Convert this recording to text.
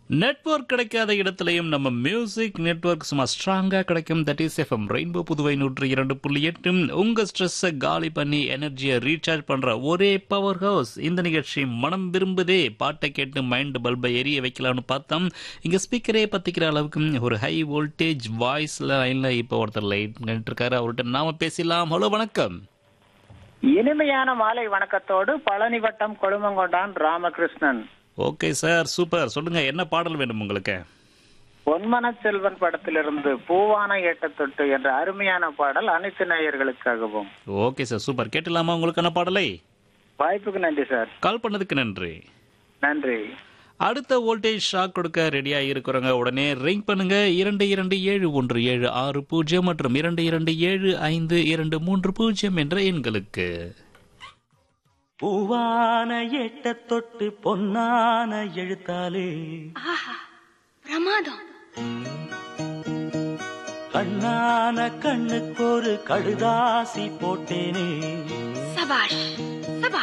network கிடைக்காத இடத்துலையும் நம்ம மியூசிக் நெட்வொர்க் சும்மா ஸ்ட்ராங்கா கிடைக்கும் that is FM rainbow Puduvai நூற்றி இரண்டு புள்ளி எட்டு உங்க ஸ்ட்ரெஸ்ஸை காலி பண்ணி எனர்ஜியை ரீசார்ஜ் பண்ற ஒரே பவர் ஹவுஸ் இந்த நிகழ்ச்சி மனம் விரும்புதே பாட்டை கேட்டு மைண்ட் பல்பை எரிய வைக்கலாம்னு பார்த்தோம் இங்க ஸ்பீக்கரே பத்திக்கிற அளவுக்கு ஒரு ஹை வோல்டேஜ் வாய்ஸ்ல லைன்ல இப்போ ஒருத்தர் லைட் இருக்காரு அவர்கிட்ட நாம பேசலாம் ஹலோ வணக்கம் இனிமையான மாலை வணக்கத்தோடு பழனி வட்டம் Kozhumangondan Ramakrishnan okay sir super சொல்லுங்க என்ன பாடல் வேணும் உங்களுக்கு பொன்மன செல்வன் படத்திலிருந்து பூவான ஏட்டத்தொட்டு என்ற அருமையான பாடல் அனைத்து நேயர்களுக்காகவும் ஓகே சார் சூப்பர் கேட்டலாமா உங்களுக்கான பாடலை வாய்ப்புக்கு நன்றி சார் கால் பண்ணதுக்கு நன்றி நன்றி அடுத்த வோல்டேஜ் ஷாக் கொடுக்க ரெடியா இருக்கிறவங்க உடனே ரிங் பண்ணுங்க இரண்டு இரண்டு ஏழு ஒன்று ஏழு ஆறு பூஜ்ஜியம் மற்றும் இரண்டு இரண்டு ஏழு ஐந்து இரண்டு மூன்று பூஜ்ஜியம் என்ற எண்களுக்கு பூவான எட்ட தொட்டு பொன்னான எழுத்தாலே ஆஹா பிரமாதம் கண்ணான கண்ணுக்கு ஒரு கடுதாசி போட்டேனே சபாஷ்